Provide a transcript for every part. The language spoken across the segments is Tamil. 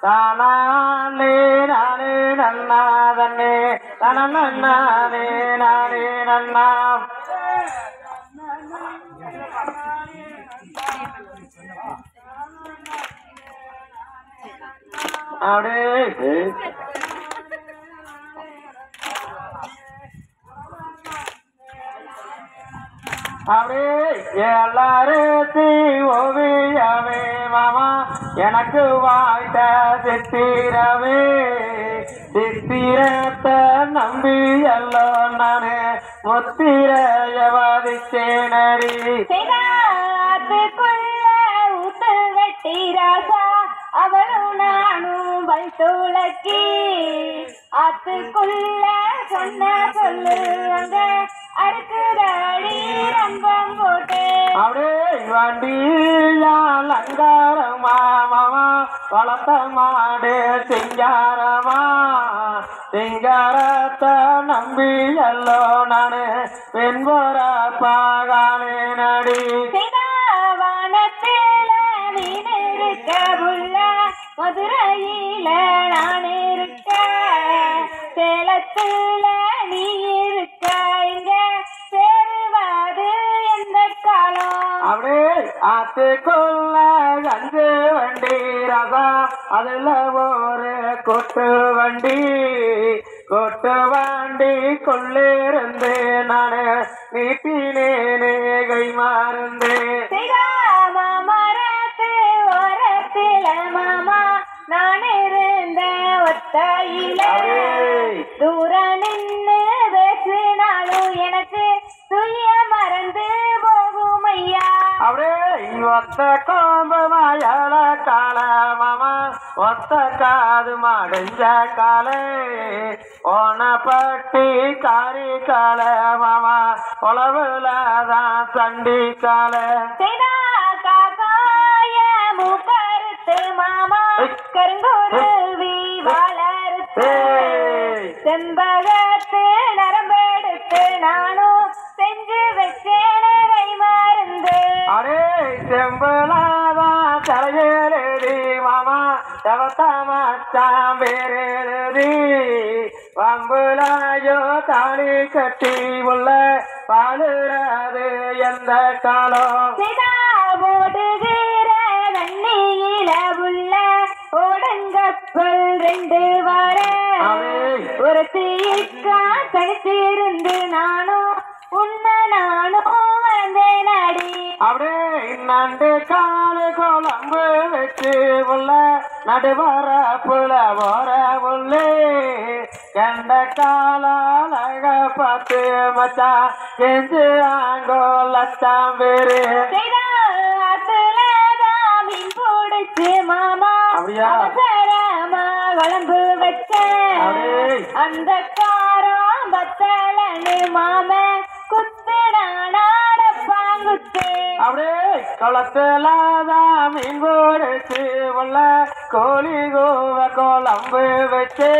தானே நானே நன்னா தன்னே தனே நானே நன்னா அப்படியே அப்படியே எல்லாரும் ஓவியவே மாமா எனக்கு வாய்த்த சித்திரவே சித்திரத்தை நம்பி எல்லோ நானு முத்திரையவாதிச்சேனடி ஆத்துக்குள்ள ஊத்து வெட்டி ராசா அவளும் நானும் வல் துளக்கி ஆத்துக்குள்ள சொன்ன சொல்லு அங்க அடுக்குதடி ரம்பம் போட்டு அப்படியே வண்டியால் அங்காரமா மாமா வளர்த்த மாடு சிங்காரமா சிங்காரத்தை நம்பி எல்லோ நானு வெண்போர பாகானே நடி வானத்தில மீன் இருக்க புள்ள மதுரையில நான் இருக்க சேலத்துல நீ இருக்க இங்க சேருவாது எந்த காலம் அப்படியே ஆத்துக்குள்ள கஞ்சு வண்டி ரசா அதுல ஒரு கொட்டு வண்டி கொட்டு வண்டி கொள்ளிருந்து நானு நீட்டினேனே கை மாறுந்து மாமா மரத்து ஓரத்தில மாமா நான் இருந்த ஒத்தையில தூர நின்னு பேசினாலும் எனக்கு துய மறந்து போகும் ஐயா அப்படியே ஒத்த கோம்பு மயல கால மாமா ஒத்த காது மடைஞ்ச காலே ஓனப்பட்டி காரி கால மாமா உழவுல தான் சண்டி கால செய்தா காக்காய மூக்கறுத்து மாமா கருங்குருவி வளர்த்து செம்பகத்து நரம்பெடுத்து நானும் செஞ்சு வச்சேனே கை மருந்து அடே செம்பலாதான் தலையேறி மாமா தவத்த மச்சான் பேரேறி வம்புலாயோ தாலி கட்டி உள்ள பாலுறது எந்த காலம் செய்தா ஓடுகிற நன்னியில உள்ள ஓடங்கப்பல் ரெண்டு வர அடே ஒரு தீக்கா தனித்திருந்து நானும் உன்னை நானும் வந்தேன் அடி அப்படியே நண்டு காலு குழம்பு வச்சு உள்ள நடுவர புல போற உள்ளே கண்ட காலாக பார்த்து மச்சா கெஞ்சு ஆங்கோ லட்சம் பேரு செய்தா ஆத்துல தான் மீன் பிடிச்சு மாமா அப்படியா? அவசரமா குழம்பு வச்சேன் அடே. அந்த காரம் பத்தலன்னு மாம குத்துடானாட பாங்குத்து அப்படியே குளத்துல தான் மீன் போடுச்சு உள்ள கோழி கோவ குழம்பு வச்சு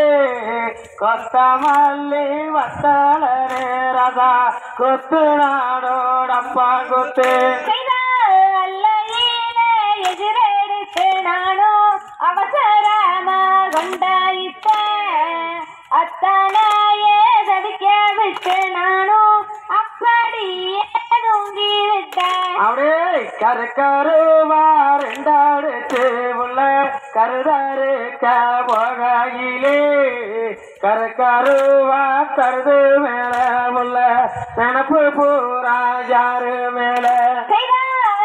கொத்தமல்லி வத்தல ரதா கொத்து நாடோடப்பா கொத்து செய்தா அல்லையில எதிரெடுத்து நானும் அவசரமா கொண்டாயிட்டேன் அத்தனையே தவிக்க விட்டு நானும் அப்படியே தூங்கி விட்டேன் அப்படியே கரு கருவா ரெண்டாடுச்சு உள்ள கருதறுக்க போகையிலே கரு கருவா கருது மேல உள்ள நினப்பு பூரா யாரு மேல செய்தா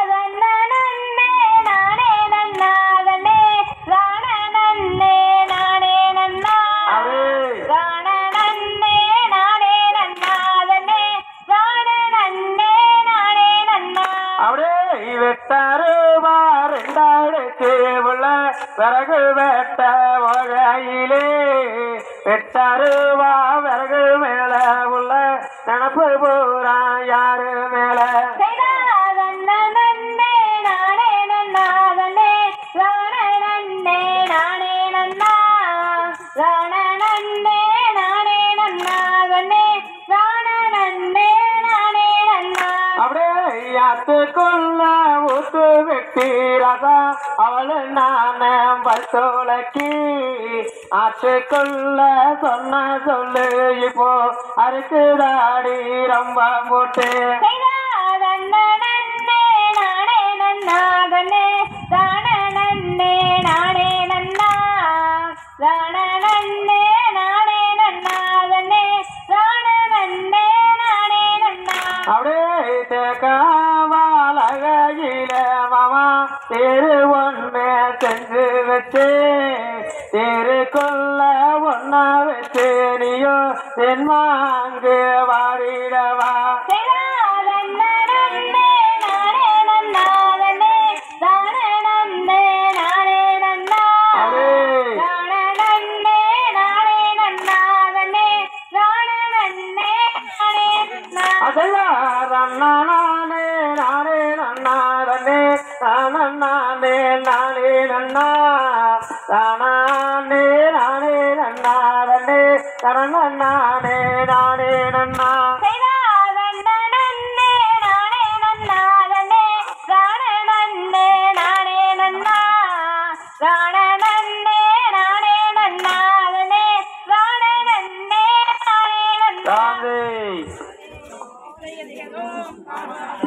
நன்னே நானே நன்னாதனே ராண நன்னே நானே நன்னா அப்படியே ராண நன்னே நானே நன்னாதனே ராண நன்னே நானே நன்னா அப்படியே வெட்டாருவா ரெண்டாடுச்சு உள்ள விறகு வெட்ட வகையிலே வெட்டாருவா விறகு மேல உள்ள நினப்பு பூரா யாரு மேல செய்தா நன்னே நானே நன்னாதனே ராண நன்னே நானே நன்னா ராண நன்னே நானே நன்னாதனே ராண நன்னே நானே நன்னா அப்படியே யாத்துக்குள்ள ஊத்து வெட்டி ரசா அவளு நான் அண்ணன் பசோலக்கி ஆற்றுக்குள்ள சொன்ன சொல்லு இப்போ அறுக்குதாடி ரொம்ப போட்டு செய்தாதன்னே நானே நன்னாதனே தானே நானே நன்னா தானே நானே நன்னாதனே தானே நானே நன்னா அப்படியே தேக்காவாலகையில மாமா தெரு ஒண்ணு செஞ்சு வச்சு தெருக்குள்ள ஒன்னா வச்சு நீயோ தென்மாங்கு வாடிடவா செய்தாதன்னே நானே நன்னாதனே தானே நானே நன்னா அப்படியே தானே நானே நன்னாதனே தானே நானே நன்னா அதையாரண்ணானே நானே நன்னாரனே நானே நானே நன்னா தானே நானே நன்னாரனே தரணே நானே நன்னா செய்தாதன்னே நானே நன்னாதனே தானே நானே நன்னா தானே நானே நன்னாதனே தானே நானே நன்னா தாந்தே